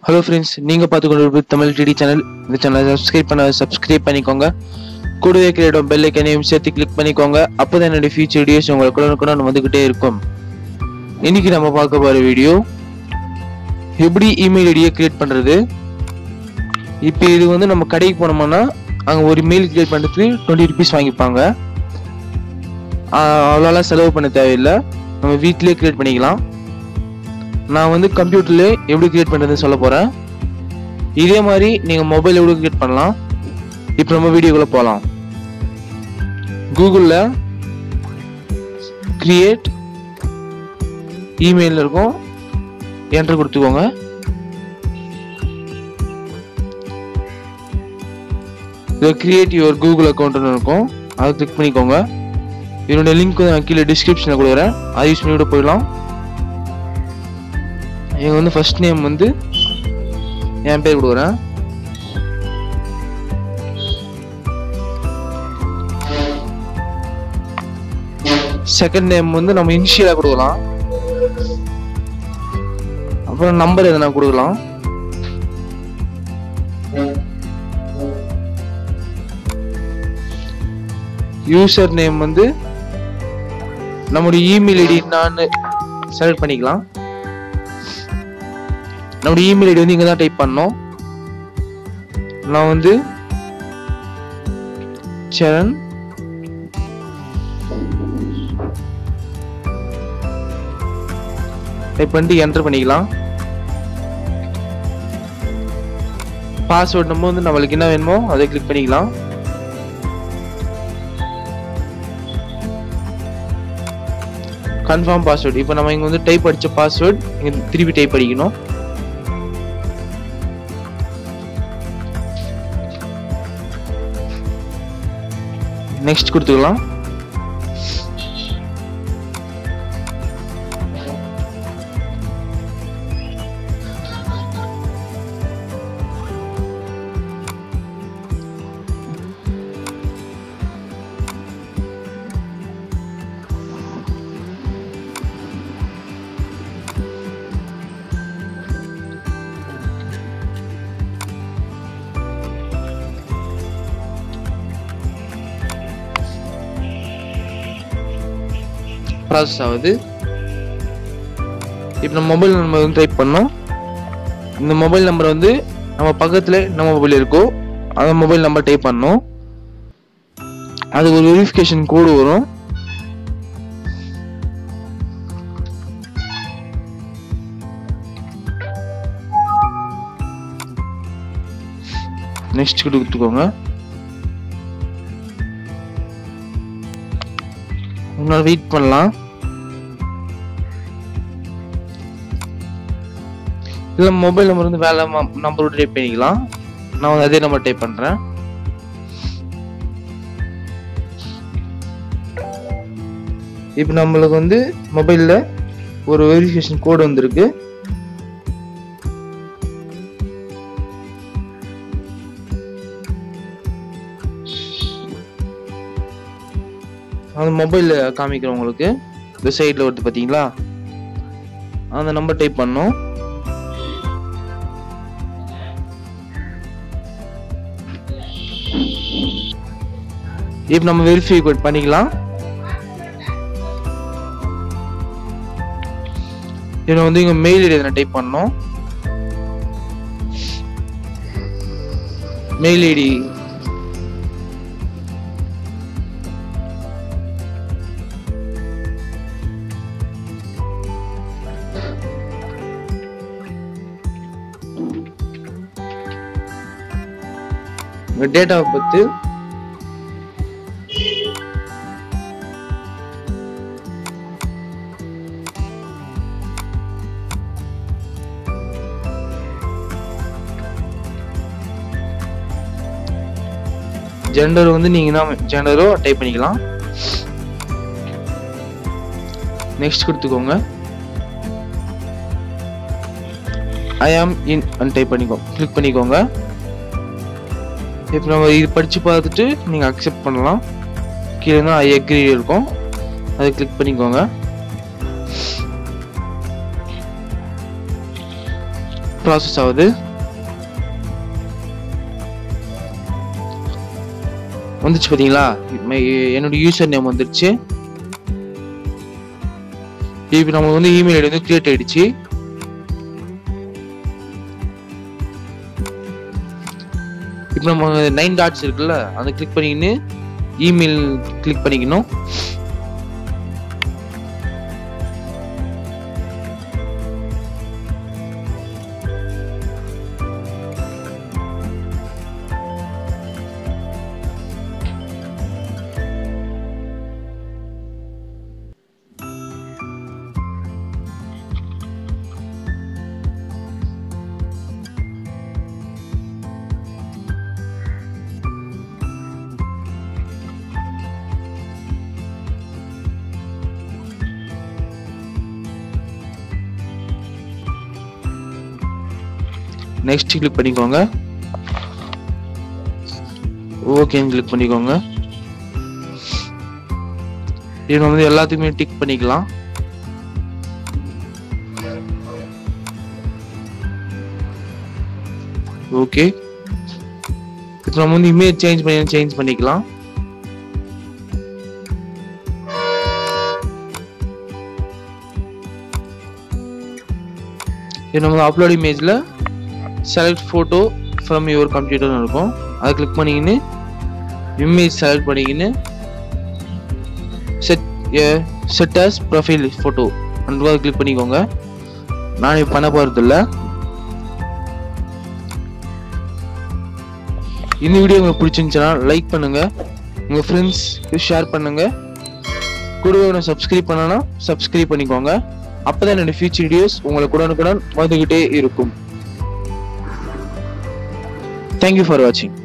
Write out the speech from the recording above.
hello friends நீங்கள் பார்த்து கொண்டு தமிழ் டிடி சேனல் இந்த சேனலை சப்ஸ்கிரைப் பண்ண சப்ஸ்கிரைப் பண்ணிக்கோங்க கூடவே கிரியேட்டும் பெல் ஐக்கனையும் சேர்த்து கிளிக் பண்ணிக்கோங்க அப்போ தான் என்னுடைய ஃபியூச்சர் வீடியோஸ் உங்களுக்கு கூட வந்துக்கிட்டே இருக்கும் இன்னைக்கு நம்ம பார்க்க போகிற வீடியோ எப்படி இமெயில் ஐடியை கிரியேட் பண்ணுறது இப்போ இது வந்து நம்ம கடைக்கு போனோம்னா அங்கே ஒரு மெயில் கிரியேட் பண்ணுறதுக்கு டுவெண்ட்டி ருபீஸ் வாங்கிப்பாங்க அவ்வளோலாம் செலவு பண்ண தேவையில்லை நம்ம வீட்டிலேயே கிரியேட் பண்ணிக்கலாம் நான் வந்து கம்ப்யூட்டர்ல எப்படி கிரியேட் பண்ணுறதுன்னு சொல்ல போகிறேன் இதே மாதிரி நீங்கள் மொபைல் எப்படி கிரியேட் பண்ணலாம் இப்போ நம்ம வீடியோக்குள்ளே போகலாம் கூகுளில் கிரியேட் இமெயில் இருக்கும் என்ட்ரு கொடுத்துக்கோங்க இதில் கிரியேட் யுவர் கூகுள் அக்கௌண்ட்னு இருக்கும் அதை கிளிக் பண்ணிக்கோங்க இதனுடைய லிங்க் வந்து நான் கீழே டிஸ்கிரிப்ஷனில் கொடுக்குறேன் அதை யூஸ் பண்ணி விட போயிடலாம் இவங்க வந்து ஃபர்ஸ்ட் நேம் வந்து என் பேர் கொடுக்குறேன் செகண்ட் நேம் வந்து நம்ம இனிஷியலாக கொடுக்கலாம் அப்புறம் நம்பர் எதனா கொடுக்கலாம் யூசர் நேம் வந்து நம்முடைய இமெயில் ஐடி நான் செலக்ட் பண்ணிக்கலாம் நம்முடைய இமெயில் ஐடி வந்து இங்கே தான் டைப் பண்ணோம் நான் வந்து சரண் டைப் பண்ணிட்டு என்டர் பண்ணிக்கலாம் பாஸ்வேர்ட் நம்ம வந்து நம்மளுக்கு என்ன வேணுமோ அதை கிளிக் பண்ணிக்கலாம் கன்ஃபார்ம் பாஸ்வேர்ட் இப்போ நம்ம இங்கே வந்து டைப் அடிச்ச பாஸ்வேர்ட் இங்கே திருப்பி டைப் அடிக்கணும் நெக்ஸ்ட் கொடுத்துக்கலாம் ப்ராசஸ் ஆகுது இப்போ நம்ம மொபைல் நம்பர் வந்து டைப் பண்ணோம் இந்த மொபைல் நம்பர் வந்து நம்ம பக்கத்தில் நம்ம மொபைல் இருக்கோ அந்த மொபைல் நம்பர் டைப் பண்ணோம் அது ஒரு வெரிஃபிகேஷன் கோடு வரும் நெக்ஸ்ட் கொடுத்துக்கோங்க இன்னொரு வெயிட் பண்ணலாம் இல்லை மொபைல் நம்பர் வந்து வேலை நம்பர் டைப் பண்ணிக்கலாம் நான் வந்து அதே நம்பர் டைப் பண்ணுறேன் இப்போ நம்மளுக்கு வந்து மொபைலில் ஒரு வெரிஃபிகேஷன் கோடு வந்திருக்கு அந்த மொபைலில் காமிக்கிறேன் உங்களுக்கு இந்த சைடில் வருது பார்த்தீங்களா அந்த நம்பர் டைப் பண்ணோம் இப்போ நம்ம வெரிஃபை பண்ணிக்கலாம் இப்போ வந்து இங்கே மெயில் ஐடி எதனா டைப் பண்ணோம் mail ID date of birth gender வந்து நீங்க தான் ஜெண்டரோ டைப் பண்ணிக்கலாம் நெக்ஸ்ட் கொடுத்துக்கோங்க ஐ ஆம் இன் டைப் பண்ணிக்கோ கிளிக் பண்ணிக்கோங்க இப்போ நம்ம இது படித்து பார்த்துட்டு நீங்கள் அக்செப்ட் பண்ணலாம் கீழே தான் ஐ அக்ரி இருக்கும் அதை கிளிக் பண்ணிக்கோங்க ப்ராசஸ் ஆகுது வந்துச்சு பாத்தீங்களா மை- என்னோட யூசர் நேம் வந்துருச்சு இப்போ நமக்கு வந்து இமெயில் ஐடி வந்து கிரியேட் ஆயிடுச்சு இப்போ நம்ம நைன் டாட்ஸ் இருக்குல்ல அதை கிளிக் பண்ணிக்கின்னு இமெயில் கிளிக் பண்ணிக்கணும் நெக்ஸ்ட் கிளிக் பண்ணிக்கோங்க ஓகேன்னு கிளிக் பண்ணிக்கோங்க இது நம்ம வந்து எல்லாத்துக்குமே டிக் பண்ணிக்கலாம் ஓகே இப்போ நம்ம வந்து இமேஜ் சேஞ்ச் பண்ணி சேஞ்ச் பண்ணிக்கலாம் இது நம்ம அப்லோட் இமேஜில் செலக்ட் ஃபோட்டோ ஃப்ரம் யுவர் கம்ப்யூட்டர்னு இருக்கும் அதை கிளிக் பண்ணிக்கின்னு இமேஜ் செலக்ட் பண்ணிக்கின்னு set set as profile photo அந்த கிளிக் பண்ணிக்கோங்க நான் இப்போ பண்ண போகிறதில்ல இந்த வீடியோ உங்களுக்கு பிடிச்சிருந்துச்சுன்னா லைக் பண்ணுங்க உங்கள் ஃப்ரெண்ட்ஸ் ஷேர் பண்ணுங்க கூடவே ஒன்று சப்ஸ்கிரைப் பண்ணனா சப்ஸ்கிரைப் பண்ணிக்கோங்க அப்பதான் என்னோட ஃபியூச்சர் வீடியோஸ் உங்களுக்கு உடனுக்குடன் வந்துகிட்டே இருக்கும் தேங்க்யூ ஃபார் வாட்சிங்